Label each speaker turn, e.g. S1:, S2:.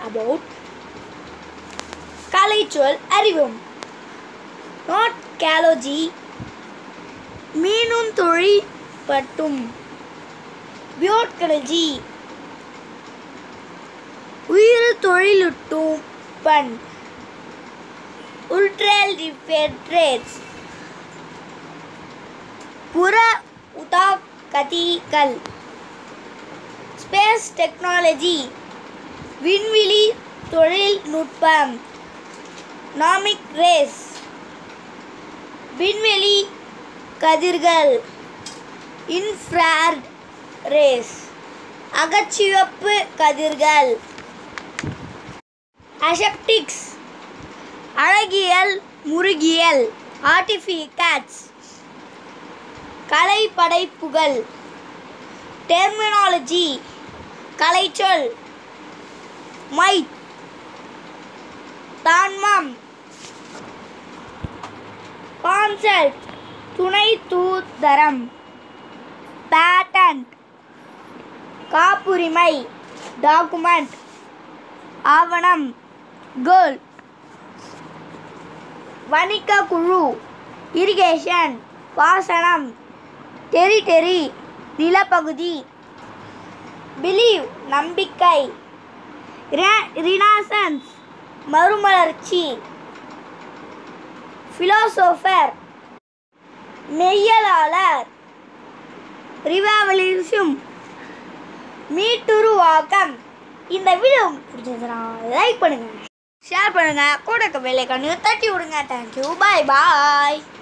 S1: about கலைச்சொல் அறிவோம் not கேலோஜி மீனும் தொழில் பட்டும் பியோட்கலஜி உயிர் தொழிலுட்டும் பண் உல்ட்ரல் டிஃபெட்ரேட்ஸ் புற உதா கதிகள் ஸ்பேஸ் டெக்னாலஜி விண்வெளி தொழில்நுட்பம் நாமிக் ரேஸ் விண்வெளி கதிர்கள் இன்ஃப்ரார்ட் ரேஸ் அகச்சிவப்பு கதிர்கள் அசெப்டிக்ஸ் அழகியல் முருகியல் ஆர்டிஃபிகேட்ஸ் கலை படைப்புகள் டெர்மினாலஜி கலைச்சொல் மைட் தான்மம் கான்சல்ட் துணை தூதரம் பேட்டன்ட் காப்புரிமை டாக்குமெண்ட் ஆவணம் கேர்ள் வணிக குழு இரிகேஷன் பாசனம் டெரிட்டரி நிலப்பகுதி பிலீவ் நம்பிக்கை ரினாசன்ஸ் மறுமலர்ச்சி ஃபிலோசோஃபர் மெய்யலாளர் ரிவாவலிசம் மீட்டுருவாக்கம் இந்த வீடியோ பிடிச்சதுன்னா லைக் பண்ணுங்க ஷேர் பண்ணுங்க கூட வெள்ளைக்கானையும் தட்டி விடுங்க தேங்க்யூ பாய் பாய்